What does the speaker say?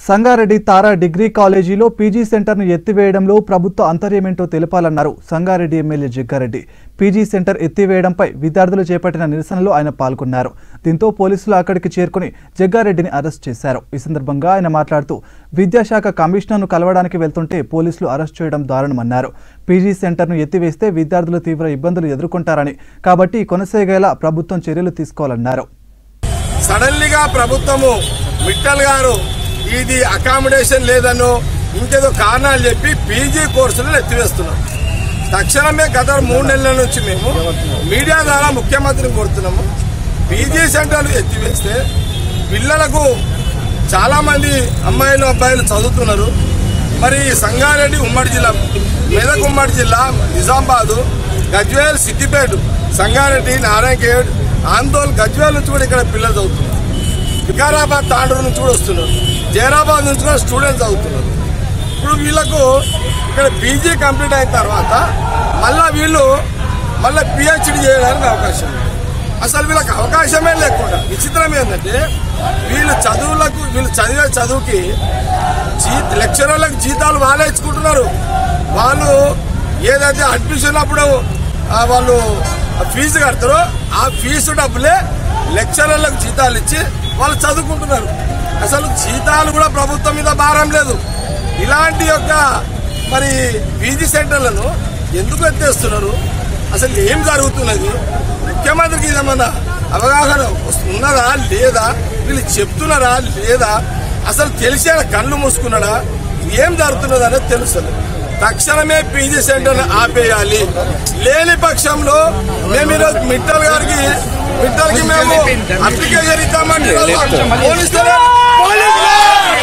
Sangareddy Tara degree కాలేజీలో PG సెంటర్ను ఎత్తివేయడంలో ప్రభుత్వ అంతర్యమేంటో తెలపాలన్నారు Sangareddy MLA Jaggareddy PG centre ఎత్తివేయడంపై విద్యార్థులు చేపట్టిన నిరసనలో ఆయన పాల్గొన్నారు దీంతో పోలీసులు అక్కడికి చేరుకుని జగ్గారెడ్డిని అరెస్ట్ చేశారు ఈ సందర్భంగా ఆయన మాట్లాడుతూ విద్యాశాఖ కమిషనర్ను కలవడానికి వెళ్తుంటే పోలీసులు అరెస్ట్ చేయడం దారుణమన్నారు పీజీ సెంటర్ను ఎత్తివేస్తే విద్యార్థులు తీవ్ర ఇబ్బందులు ఎదుర్కొంటారని కాబట్టి కొనసాగేలా ప్రభుత్వం చర్యలు తీసుకోవాలన్నారు సడన్లీగా ప్రభుత్వము మిట్టల్ గారు ఇది అకామిడేషన్ లేదనో ఇంకేదో కారణాలు చెప్పి పీజీ కోర్సులను ఎత్తివేస్తున్నాం తక్షణమే గత మూడు నెలల నుంచి మేము మీడియా ద్వారా ముఖ్యమంత్రిని కోరుతున్నాము పీజీ సెంటర్లు ఎత్తివేస్తే పిల్లలకు చాలా మంది అమ్మాయిలు అబ్బాయిలు చదువుతున్నారు మరి సంగారెడ్డి ఉమ్మడి జిల్లా మెదక్ ఉమ్మడి జిల్లా నిజామాబాదు గజ్వేల్ సిద్దిపేట సంగారెడ్డి నారాయణఖేడ్ ఆందోళ్ గజ్వేల్ నుంచి కూడా ఇక్కడ పిల్లలు చదువుతున్నారు వికారాబాద్ తాండూరు నుంచి కూడా వస్తున్నారు జైరాబాద్ నుంచి కూడా స్టూడెంట్స్ చదువుతున్నారు ఇప్పుడు వీళ్ళకు ఇక్కడ పీజీ కంప్లీట్ అయిన తర్వాత మళ్ళా వీళ్ళు మళ్ళీ పిహెచ్డి చేయడానికి అవకాశం ఉంది అసలు వీళ్ళకి అవకాశమే లేకుండా విచిత్రం ఏంటంటే వీళ్ళు చదువులకు వీళ్ళు చదివే చదువుకి జీ లెక్చరర్లకు జీతాలు వాళ్ళే ఇచ్చుకుంటున్నారు వాళ్ళు ఏదైతే అడ్మిషన్ అప్పుడు ఆ, వాళ్ళు ఫీజు కడతారో ఆ ఫీజు డబ్బులే లెక్చరర్లకు జీతాలు ఇచ్చి వాళ్ళు చదువుకుంటున్నారు అసలు జీతాలు కూడా ప్రభుత్వం మీద భారం లేదు ఇలాంటి యొక్క మరి పీజీ సెంటర్లను ఎందుకు ఎత్తేస్తున్నారు అసలు ఏం జరుగుతున్నది ముఖ్యమంత్రికి ఏమన్నా అవగాహన వస్తు- ఉన్నదా లేదా వీళ్ళు చెప్తున్నారా లేదా అసలు తెలిసే కళ్ళు మూసుకున్నాడా ఏం జరుగుతున్నది అనేది తెలుస్తుంది తక్షణమే పీజీ సెంటర్ ఆపేయాలి లేని పక్షంలో మేము ఈరోజు మిట్టల్ గారికి మిట్టల్ కి మేము అప్లికేషన్ ఇద్దామంటే పోలీసులు పోలీసులు